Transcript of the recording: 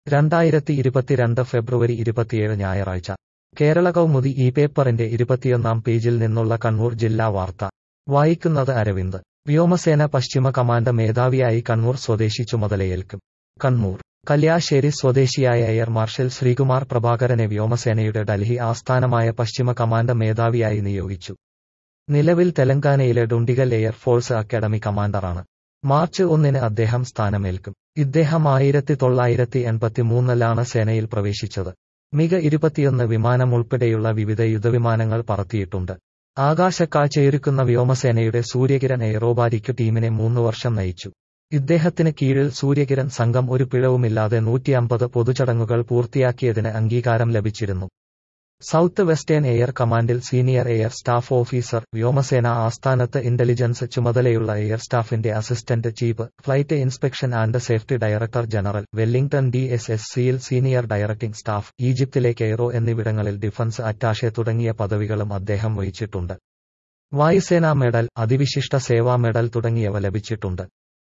രണ്ടായിരത്തി ഇരുപത്തിരണ്ട് ഫെബ്രുവരി ഇരുപത്തിയേഴ് ഞായറാഴ്ച കേരള കൗമുദി ഈ പേപ്പറിന്റെ ഇരുപത്തിയൊന്നാം പേജിൽ നിന്നുള്ള കണ്ണൂർ ജില്ലാ വാർത്ത വായിക്കുന്നത് അരവിന്ദ് വ്യോമസേന പശ്ചിമ കമാൻഡ് മേധാവിയായി കണ്ണൂർ സ്വദേശി ചുമതലയേൽക്കും കണ്ണൂർ കല്യാശ്ശേരി സ്വദേശിയായ എയർ മാർഷൽ ശ്രീകുമാർ പ്രഭാകരനെ വ്യോമസേനയുടെ ഡൽഹി ആസ്ഥാനമായ പശ്ചിമ കമാൻഡ് മേധാവിയായി നിയോഗിച്ചു നിലവിൽ തെലങ്കാനയിലെ ഡുണ്ടിഗൽ എയർഫോഴ്സ് അക്കാഡമി കമാൻഡറാണ് മാർച്ച് ഒന്നിന് അദ്ദേഹം സ്ഥാനമേൽക്കും ഇദ്ദേഹം ആയിരത്തി തൊള്ളായിരത്തി എൺപത്തിമൂന്നിലാണ് സേനയിൽ പ്രവേശിച്ചത് മിക ഇരുപത്തിയൊന്ന് വിമാനം ഉൾപ്പെടെയുള്ള വിവിധ യുദ്ധവിമാനങ്ങൾ പറത്തിയിട്ടുണ്ട് ആകാശക്കാഴ്ചയൊരുക്കുന്ന വ്യോമസേനയുടെ സൂര്യകിരൺ എയറോബാരിക് ടീമിനെ മൂന്ന് വർഷം നയിച്ചു ഇദ്ദേഹത്തിന് കീഴിൽ സൂര്യകിരൺ സംഘം ഒരു പിഴവുമില്ലാതെ നൂറ്റിയമ്പത് പൊതുചടങ്ങുകൾ പൂർത്തിയാക്കിയതിന് അംഗീകാരം ലഭിച്ചിരുന്നു സൗത്ത് വെസ്റ്റേൺ എയർ കമാൻഡിൽ സീനിയർ എയർ സ്റ്റാഫ് ഓഫീസർ വ്യോമസേന ആസ്ഥാനത്ത് ഇന്റലിജൻസ് ചുമതലയുള്ള എയർ സ്റ്റാഫിന്റെ assistant chief flight inspection and safety director general Wellington D S S സിയിൽ സീനിയർ ഡയറക്ടിംഗ് സ്റ്റാഫ് ഈജിപ്തിലെ കെയ്റോ എന്നിവിടങ്ങളിൽ ഡിഫൻസ് അറ്റാഷെ തുടങ്ങിയ പദവികളും അദ്ദേഹം വഹിച്ചിട്ടുണ്ട് വായുസേനാ മെഡൽ അതിവിശിഷ്ട സേവാ മെഡൽ തുടങ്ങിയവ ലഭിച്ചിട്ടുണ്ട്